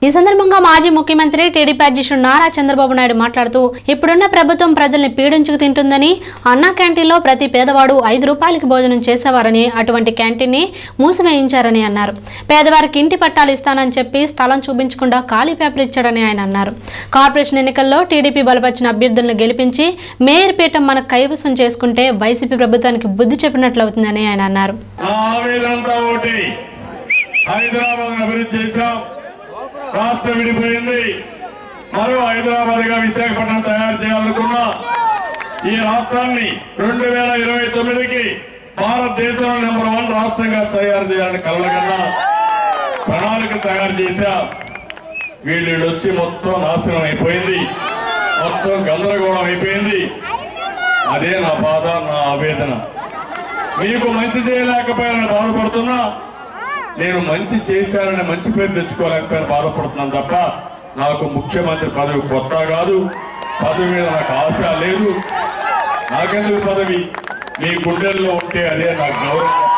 ఈ సందర్భంగా మాజీ ముఖ్యమంత్రి టీడీపీ అధ్యక్షుడు నారా చంద్రబాబు నాయుడు మాట్లాడుతూ ఇప్పుడున్న ప్రభుత్వం ప్రజల్ని పీడించుకు తింటుందని అన్నా క్యాంటీన్లో ప్రతి పేదవాడు ఐదు రూపాయలకి భోజనం చేసేవారని అటువంటి క్యాంటీన్ని మూసివేయించారని అన్నారు పేదవారికి ఇంటి పట్టాలు ఇస్తానని చెప్పి స్థలం చూపించకుండా ఖాళీ పేపర్ ఇచ్చాడని ఆయన అన్నారు కార్పొరేషన్ ఎన్నికల్లో టీడీపీ బలపరిచిన అభ్యర్థులను గెలిపించి మేయర్ పీఠం మన కైవసం చేసుకుంటే వైసీపీ ప్రభుత్వానికి బుద్ధి చెప్పినట్లవుతుందని ఆయన అన్నారు నా ఆవేదనంతా ఒకటి హైదరాబాద్ అభివృద్ధి చేశాం రాష్ట్రం విడిపోయింది మరో హైదరాబాద్ గా విశాఖపట్నం తయారు చేయాలనుకున్నా ఈ రాష్ట్రాన్ని రెండు వేల ఇరవై తొమ్మిదికి భారతదేశంలో నెంబర్ వన్ రాష్ట్రంగా తయారు చేయాలని కలలు కన్నా ప్రణాళిక తయారు చేశా వీళ్ళు వచ్చి మొత్తం నాశనం అయిపోయింది మొత్తం గందరగోళం అయిపోయింది అదే నా బాధ నా ఆవేదన మీకు మంచి చేయలేకపోయానని బాధపడుతున్నా నేను మంచి చేశానని మంచి పేరు తెచ్చుకోలేకపోయాను బాధపడుతున్నాను తప్ప నాకు ముఖ్యమంత్రి పదవి కొత్త కాదు పదవి మీద నాకు ఆశ లేదు నాకెందుకు పదవి మీ గుండెల్లో ఉంటే అదే నాకు గౌరవం